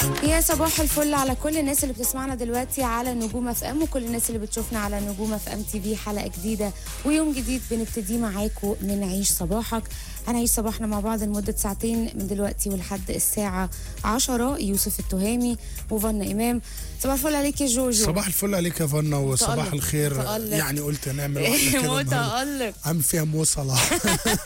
يا صباح الفل على كل الناس اللي بتسمعنا دلوقتي على نجوم اف ام وكل الناس اللي بتشوفنا على نجوم اف ام تي في حلقه جديده ويوم جديد بنبتدي معاكم من عيش صباحك هنعيش صباحنا مع بعض لمده ساعتين من دلوقتي ولحد الساعه 10 يوسف التهامي وفنا امام صباح الفل عليك يا جوجو صباح الفل عليك يا فنا وصباح متألق، الخير متألق. يعني قلت نعمل واحده كده النهاردة. متألق عامل فيها مو صلاح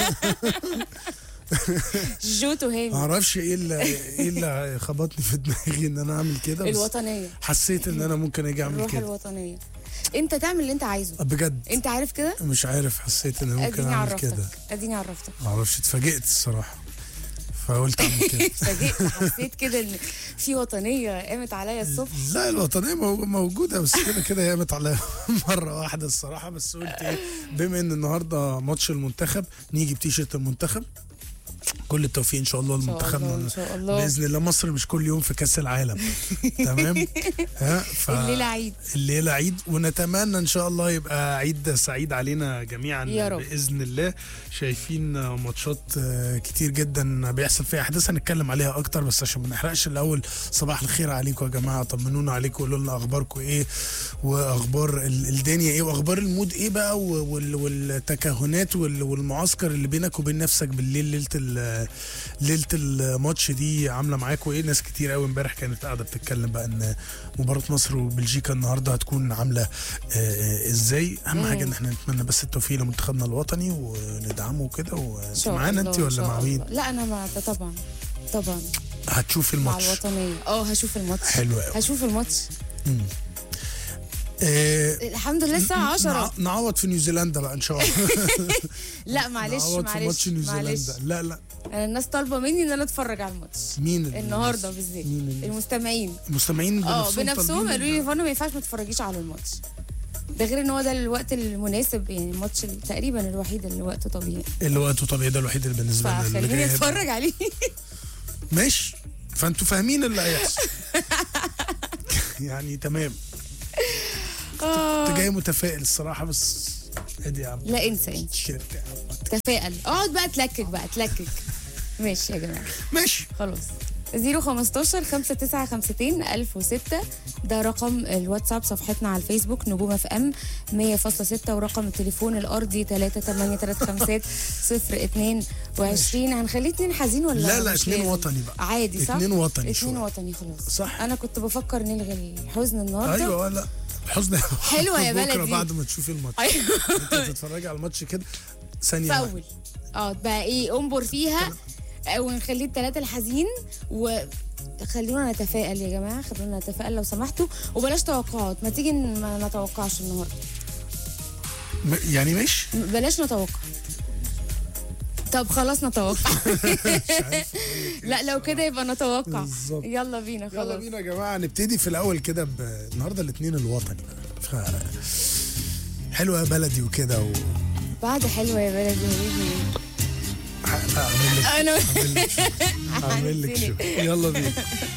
جو تهامي ما اعرفش ايه اللي ايه اللي خبطني في دماغي ان انا اعمل كده بس الوطنيه حسيت ان انا ممكن اجي اعمل الروح كده الوطنيه انت تعمل اللي انت عايزه بجد انت عارف كده مش عارف حسيت ان ممكن اديني اعمل عرفتك كده اديني عرفتك ما اعرفش اتفاجئت الصراحه فقلت اعمل كده اتفاجئت حسيت كده ان في وطنيه قامت عليا الصبح لا الوطنيه مو- موجوده بس كده كده هي قامت عليا مره واحده الصراحه بس قلت ايه بما ان النهارده ماتش المنتخب نيجي بتيشيرت المنتخب كل التوفيق ان شاء الله شاء الله، لمنتخبنا إن شاء الله. باذن الله مصر مش كل يوم في كاس العالم تمام ها ف... الليله عيد الليله عيد ونتمنى ان شاء الله يبقى عيد سعيد علينا جميعا يا رب. باذن الله شايفين ماتشات آه، كتير جدا بيحصل فيها احداث هنتكلم عليها اكتر بس عشان ما نحرقش الاول صباح الخير عليكم يا جماعه طمنونا عليكم وقولوا لنا اخباركم ايه واخبار ال- الدنيا ايه واخبار المود ايه بقى و- وال- والتكهنات وال- والمعسكر اللي بينك وبين نفسك بالليل ليله ال- ليله الماتش دي عامله معاكم ايه ناس كتير قوي امبارح كانت قاعده بتتكلم بقى ان مباراه مصر وبلجيكا النهارده هتكون عامله آه، آه، ازاي اهم حاجه ان احنا نتمنى بس التوفيق لمنتخبنا الوطني وندعمه وكده إن وانت شاء معانا الله، انت إن ولا شاء مع الله. مين لا انا مع ده طبعا طبعا هتشوفي مع الماتش الوطنيه اه هشوف الماتش حلو قوي. هشوف الماتش آه، الحمد لله الساعه 10 نع- نعوض في نيوزيلندا بقى ان شاء الله لا معلش نعوض في ماتش معلش معلش نيوزيلندا لا لا انا الناس طالبه مني ان انا اتفرج على الماتش مين ال- النهارده بالذات مين ال- المستمعين المستمعين اه بنفسهم بنفسهم طالبين قالوا لي فانا ما ينفعش ما تتفرجيش على الماتش ده غير ان هو ده الوقت المناسب يعني الماتش تقريبا الوحيد اللي وقته طبيعي اللي وقته طبيعي ده الوحيد اللي بالنسبه لنا اللي فخليني جاي. اتفرج عليه ماشي فانتوا فاهمين اللي هيحصل يعني تمام كنت جاي متفائل الصراحه بس ادي يا عم لا انسى انت التيشيرت يا عم تفائل اقعد بقى تلكك بقى تلكك ماشي يا جماعه ماشي خلاص 015 5952 1006 ده رقم الواتساب صفحتنا على الفيسبوك نجوم اف ام 100.6 ورقم التليفون الارضي 38335 022 هنخليه اتنين حزين ولا لا لا مش اتنين لازم؟ وطني بقى عادي صح؟ اتنين وطني اتنين شوية. وطني خلاص صح. انا كنت بفكر نلغي الحزن النهارده ايوه لا حزن حلوة يا بكره بلدي. بعد ما تشوفي الماتش ايوه انت تتفرجي على الماتش كده ثانيه واحدة. فول اه بقى ايه انبر فيها آه، ونخليه التلاتة الحزين وخلونا نتفائل يا جماعة خلونا نتفائل لو سمحتوا وبلاش توقعات ما تيجي ما نتوقعش النهاردة م- يعني ماشي م- بلاش نتوقع طب خلاص نتوقع لا لو كده يبقى نتوقع بالظبط. يلا بينا يلا خلاص بينا يا جماعه نبتدي في الاول كده ب... النهارده الاثنين الوطني ف... حلوه يا بلدي وكده و... بعد حلوة يا بلدي هيجي ه- هعمل لك انا هعمل لك شو. هعمل لك شو. يلا بينا